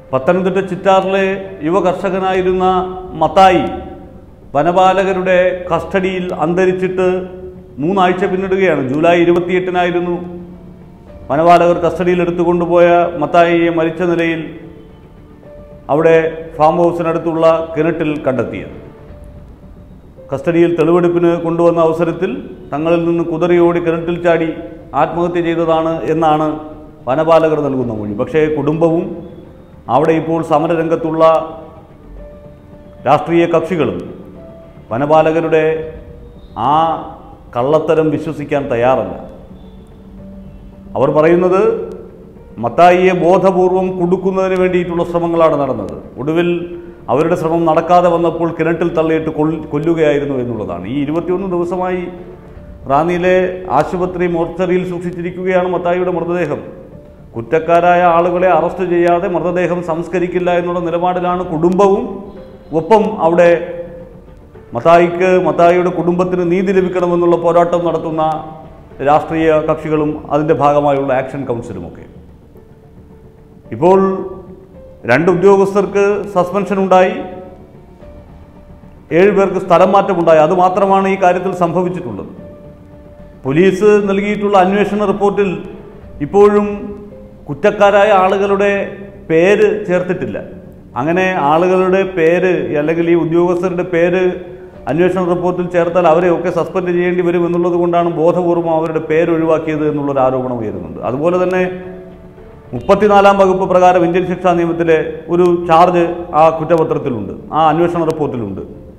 പത്തനംതിട്ട ചിറ്റാറിലെ യുവ കർഷകനായിരുന്ന മത്തായി വനപാലകരുടെ കസ്റ്റഡിയിൽ അന്തരിച്ചിട്ട് മൂന്നാഴ്ച പിന്നിടുകയാണ് ജൂലൈ ഇരുപത്തിയെട്ടിനായിരുന്നു വനപാലകർ കസ്റ്റഡിയിൽ എടുത്തുകൊണ്ടുപോയ മത്തായിയെ മരിച്ച നിലയിൽ അവിടെ ഫാം ഹൗസിനടുത്തുള്ള കിണറ്റിൽ കണ്ടെത്തിയത് കസ്റ്റഡിയിൽ തെളിവെടുപ്പിന് കൊണ്ടുവന്ന അവസരത്തിൽ തങ്ങളിൽ നിന്ന് കുതറിയോടി കിണറ്റിൽ ചാടി ആത്മഹത്യ ചെയ്തതാണ് എന്നാണ് വനപാലകർ നൽകുന്ന മൊഴി പക്ഷേ കുടുംബവും അവിടെ ഇപ്പോൾ സമരരംഗത്തുള്ള രാഷ്ട്രീയ കക്ഷികളും വനപാലകരുടെ ആ കള്ളത്തരം വിശ്വസിക്കാൻ തയ്യാറല്ല അവർ പറയുന്നത് മത്തായിയെ ബോധപൂർവം കുടുക്കുന്നതിന് വേണ്ടിയിട്ടുള്ള ശ്രമങ്ങളാണ് നടന്നത് ഒടുവിൽ അവരുടെ ശ്രമം നടക്കാതെ വന്നപ്പോൾ കിണറ്റിൽ തള്ളിയിട്ട് കൊൽ- കൊല്ലുകയായിരുന്നു എന്നുള്ളതാണ് ഈ ഇരുപത്തിയൊന്ന് ദിവസമായി റാന്നിയിലെ ആശുപത്രി മോർച്ചറിയിൽ സൂക്ഷിച്ചിരിക്കുകയാണ് മത്തായിയുടെ മൃതദേഹം കുറ്റക്കാരായ ആളുകളെ അറസ്റ്റ് ചെയ്യാതെ മൃതദേഹം സംസ്കരിക്കില്ല എന്നുള്ള നിലപാടിലാണ് കുടുംബവും ഒപ്പം അവിടെ മത്തായിക്ക് മത്തായിയുടെ കുടുംബത്തിന് നീതി ലഭിക്കണമെന്നുള്ള പോരാട്ടം നടത്തുന്ന രാഷ്ട്രീയ കക്ഷികളും അതിൻ്റെ ഭാഗമായുള്ള ആക്ഷൻ കൗൺസിലുമൊക്കെ ഇപ്പോൾ രണ്ട് ഉദ്യോഗസ്ഥർക്ക് സസ്പെൻഷൻ ഉണ്ടായി ഏഴ് പേർക്ക് സ്ഥലം മാറ്റമുണ്ടായി അതുമാത്രമാണ് ഈ കാര്യത്തിൽ സംഭവിച്ചിട്ടുള്ളത് പോലീസ് നൽകിയിട്ടുള്ള അന്വേഷണ റിപ്പോർട്ടിൽ ഇപ്പോഴും കുറ്റക്കാരായ ആളുകളുടെ പേര് ചേർത്തിട്ടില്ല അങ്ങനെ ആളുകളുടെ പേര് അല്ലെങ്കിൽ ഈ ഉദ്യോഗസ്ഥരുടെ പേര് അന്വേഷണ റിപ്പോർട്ടിൽ ചേർത്താൽ അവരെയൊക്കെ സസ്പെൻഡ് ചെയ്യേണ്ടി വരും എന്നുള്ളത് കൊണ്ടാണ് ബോധപൂർവം അവരുടെ പേര് ഒഴിവാക്കിയത് എന്നുള്ളൊരു ആരോപണം ഉയരുന്നുണ്ട് അതുപോലെ തന്നെ മുപ്പത്തിനാലാം വകുപ്പ് പ്രകാരം ഇന്ത്യൻ ശിക്ഷാ നിയമത്തിലെ ഒരു ചാർജ് ആ കുറ്റപത്രത്തിലുണ്ട് ആ അന്വേഷണ റിപ്പോർട്ടിലുണ്ട്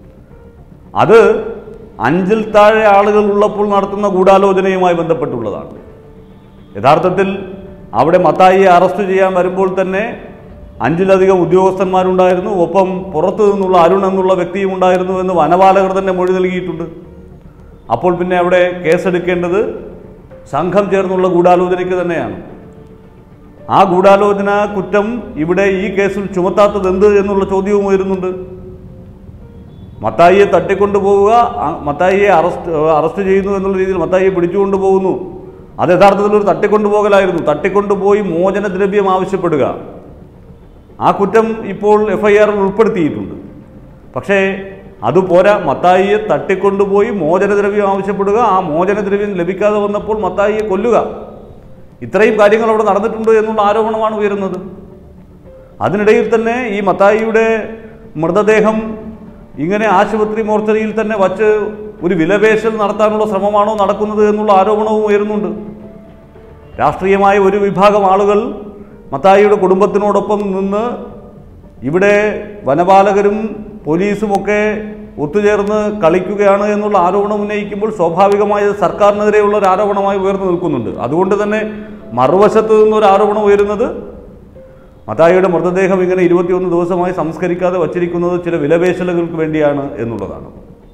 അത് അഞ്ചിൽ താഴെ ആളുകൾ ഉള്ളപ്പോൾ നടത്തുന്ന ഗൂഢാലോചനയുമായി ബന്ധപ്പെട്ടുള്ളതാണ് യഥാർത്ഥത്തിൽ അവിടെ മത്തായിയെ അറസ്റ്റ് ചെയ്യാൻ വരുമ്പോൾ തന്നെ അഞ്ചിലധികം ഉദ്യോഗസ്ഥന്മാരുണ്ടായിരുന്നു ഒപ്പം പുറത്തു നിന്നുള്ള അരുൺ എന്നുള്ള വ്യക്തിയും ഉണ്ടായിരുന്നു എന്ന് വനപാലകർ തന്നെ മൊഴി നൽകിയിട്ടുണ്ട് അപ്പോൾ പിന്നെ അവിടെ കേസെടുക്കേണ്ടത് സംഘം ചേർന്നുള്ള ഗൂഢാലോചനയ്ക്ക് തന്നെയാണ് ആ ഗൂഢാലോചന കുറ്റം ഇവിടെ ഈ കേസിൽ ചുമത്താത്തത് എന്ത് എന്നുള്ള ചോദ്യവും ഉയരുന്നുണ്ട് മത്തായിയെ തട്ടിക്കൊണ്ടുപോവുക ആ മത്തായിയെ അറസ്റ്റ് അറസ്റ്റ് ചെയ്യുന്നു എന്നുള്ള രീതിയിൽ മത്തായിയെ പിടിച്ചുകൊണ്ടു പോകുന്നു അത് യഥാർത്ഥത്തിൽ ഒരു തട്ടിക്കൊണ്ടുപോകലായിരുന്നു തട്ടിക്കൊണ്ടുപോയി മോചനദ്രവ്യം ആവശ്യപ്പെടുക ആ കുറ്റം ഇപ്പോൾ എഫ് ഐ ആറിൽ ഉൾപ്പെടുത്തിയിട്ടുണ്ട് പക്ഷേ അതുപോരാ മത്തായിയെ തട്ടിക്കൊണ്ടുപോയി മോചനദ്രവ്യം ആവശ്യപ്പെടുക ആ മോചനദ്രവ്യം ലഭിക്കാതെ വന്നപ്പോൾ മത്തായിയെ കൊല്ലുക ഇത്രയും കാര്യങ്ങൾ അവിടെ നടന്നിട്ടുണ്ട് എന്നുള്ള ആരോപണമാണ് ഉയരുന്നത് അതിനിടയിൽ തന്നെ ഈ മത്തായിയുടെ മൃതദേഹം ഇങ്ങനെ ആശുപത്രി മോർച്ചറിയിൽ തന്നെ വച്ച് ഒരു വിലപേശൽ നടത്താനുള്ള ശ്രമമാണോ നടക്കുന്നത് എന്നുള്ള ആരോപണവും ഉയരുന്നുണ്ട് രാഷ്ട്രീയമായ ഒരു വിഭാഗം ആളുകൾ മത്തായിയുടെ കുടുംബത്തിനോടൊപ്പം നിന്ന് ഇവിടെ വനപാലകരും പോലീസുമൊക്കെ ഒത്തുചേർന്ന് കളിക്കുകയാണ് എന്നുള്ള ആരോപണം ഉന്നയിക്കുമ്പോൾ സ്വാഭാവികമായി അത് സർക്കാരിനെതിരെയുള്ള ഒരു ആരോപണമായി ഉയർന്നു നിൽക്കുന്നുണ്ട് അതുകൊണ്ട് തന്നെ മറുവശത്ത് നിന്നൊരു ആരോപണം ഉയരുന്നത് മത്തായിയുടെ മൃതദേഹം ഇങ്ങനെ ഇരുപത്തിയൊന്ന് ദിവസമായി സംസ്കരിക്കാതെ വച്ചിരിക്കുന്നത് ചില വിലപേശലുകൾക്ക് വേണ്ടിയാണ് എന്നുള്ളതാണ്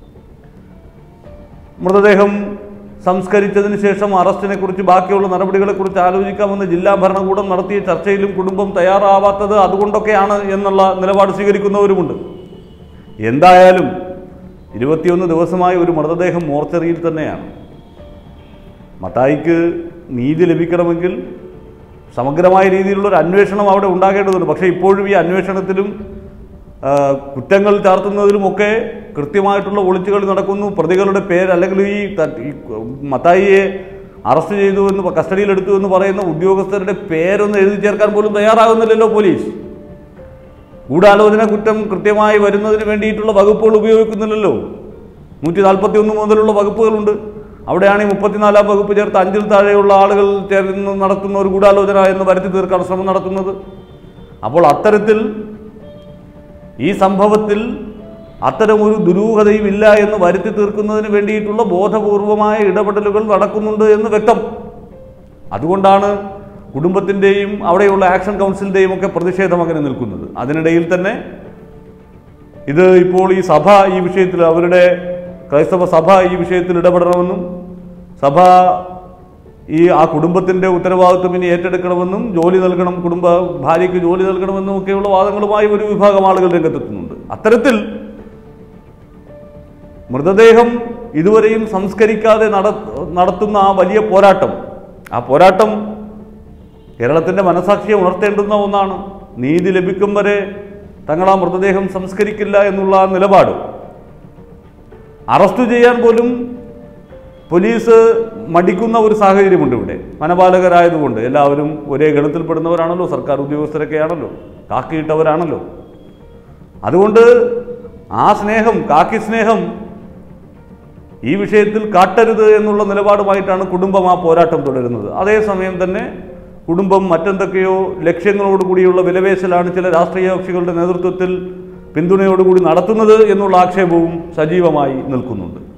മൃതദേഹം സംസ്കരിച്ചതിന് ശേഷം അറസ്റ്റിനെ കുറിച്ച് ബാക്കിയുള്ള നടപടികളെക്കുറിച്ച് ആലോചിക്കാമെന്ന് ജില്ലാ ഭരണകൂടം നടത്തിയ ചർച്ചയിലും കുടുംബം തയ്യാറാവാത്തത് അതുകൊണ്ടൊക്കെയാണ് എന്നുള്ള നിലപാട് സ്വീകരിക്കുന്നവരുമുണ്ട് എന്തായാലും ഇരുപത്തിയൊന്ന് ദിവസമായി ഒരു മൃതദേഹം മോർച്ചറിയിൽ തന്നെയാണ് മത്തായിക്ക് നീതി ലഭിക്കണമെങ്കിൽ സമഗ്രമായ രീതിയിലുള്ള ഒരു അന്വേഷണം അവിടെ ഉണ്ടാകേണ്ടതുണ്ട് പക്ഷേ ഇപ്പോഴും ഈ അന്വേഷണത്തിലും ആ, കുറ്റങ്ങൾ ചാർത്തുന്നതിലുമൊക്കെ കൃത്യമായിട്ടുള്ള ഒളിച്ചുകളി നടക്കുന്നു പ്രതികളുടെ പേര് അല്ലെങ്കിൽ ഈ ത- ഈ മത്തായിയെ അറസ്റ്റ് ചെയ്തു എന്ന് പ- കസ്റ്റഡിയിലെടുത്തു എന്ന് പറയുന്ന ഉദ്യോഗസ്ഥരുടെ പേരൊന്ന് എഴുതി ചേർക്കാൻ പോലും തയ്യാറാകുന്നില്ലല്ലോ പോലീസ് ഗൂഢാലോചന കുറ്റം കൃത്യമായി വരുന്നതിന് വേണ്ടിയിട്ടുള്ള വകുപ്പുകൾ ഉപയോഗിക്കുന്നില്ലല്ലോ നൂറ്റി നാൽപ്പത്തി ഒന്ന് മുതലുള്ള വകുപ്പുകളുണ്ട് അവിടെയാണ് ഈ മുപ്പത്തിനാലാം വകുപ്പ് ചേർത്ത് അഞ്ചിൽ താഴെയുള്ള ആളുകൾ ചേർന്ന് നടത്തുന്ന ഒരു ഗൂഢാലോചന എന്ന് വരുത്തി തീർക്കാൻ ശ്രമം നടത്തുന്നത് അപ്പോൾ അത്തരത്തിൽ ഈ സംഭവത്തിൽ അത്തരം ഒരു ദുരൂഹതയും ഇല്ല എന്ന് വരുത്തി തീർക്കുന്നതിന് വേണ്ടിയിട്ടുള്ള ബോധപൂർവമായ ഇടപെടലുകൾ നടക്കുന്നുണ്ട് എന്ന് വ്യക്തം അതുകൊണ്ടാണ് കുടുംബത്തിൻ്റെയും അവിടെയുള്ള ആക്ഷൻ കൗൺസിലിൻ്റെയും ഒക്കെ പ്രതിഷേധം അങ്ങനെ നിൽക്കുന്നത് അതിനിടയിൽ തന്നെ ഇത് ഇപ്പോൾ ഈ സഭ ഈ വിഷയത്തിൽ അവരുടെ ക്രൈസ്തവ സഭ ഈ വിഷയത്തിൽ ഇടപെടണമെന്നും സഭ ഈ ആ കുടുംബത്തിൻ്റെ ഉത്തരവാദിത്വം ഇനി ഏറ്റെടുക്കണമെന്നും ജോലി നൽകണം കുടുംബ ഭാര്യയ്ക്ക് ജോലി നൽകണമെന്നും ഒക്കെയുള്ള വാദങ്ങളുമായി ഒരു വിഭാഗം ആളുകൾ രംഗത്തെത്തുന്നുണ്ട് അത്തരത്തിൽ മൃതദേഹം ഇതുവരെയും സംസ്കരിക്കാതെ നട നടത്തുന്ന ആ വലിയ പോരാട്ടം ആ പോരാട്ടം കേരളത്തിൻ്റെ മനസാക്ഷിയെ ഉണർത്തേണ്ടുന്ന ഒന്നാണ് നീതി ലഭിക്കും വരെ തങ്ങൾ ആ മൃതദേഹം സംസ്കരിക്കില്ല എന്നുള്ള ആ നിലപാട് അറസ്റ്റ് ചെയ്യാൻ പോലും പോലീസ് മടിക്കുന്ന ഒരു സാഹചര്യമുണ്ട് ഇവിടെ വനപാലകരായതുകൊണ്ട് എല്ലാവരും ഒരേ ഗണത്തിൽപ്പെടുന്നവരാണല്ലോ സർക്കാർ ഉദ്യോഗസ്ഥരൊക്കെയാണല്ലോ കാക്കിയിട്ടവരാണല്ലോ അതുകൊണ്ട് ആ സ്നേഹം കാക്കി സ്നേഹം ഈ വിഷയത്തിൽ കാട്ടരുത് എന്നുള്ള നിലപാടുമായിട്ടാണ് കുടുംബം ആ പോരാട്ടം തുടരുന്നത് അതേസമയം തന്നെ കുടുംബം മറ്റെന്തൊക്കെയോ ലക്ഷ്യങ്ങളോട് കൂടിയുള്ള വിലവേശലാണ് ചില രാഷ്ട്രീയ കക്ഷികളുടെ നേതൃത്വത്തിൽ പിന്തുണയോടുകൂടി നടത്തുന്നത് എന്നുള്ള ആക്ഷേപവും സജീവമായി നിൽക്കുന്നുണ്ട്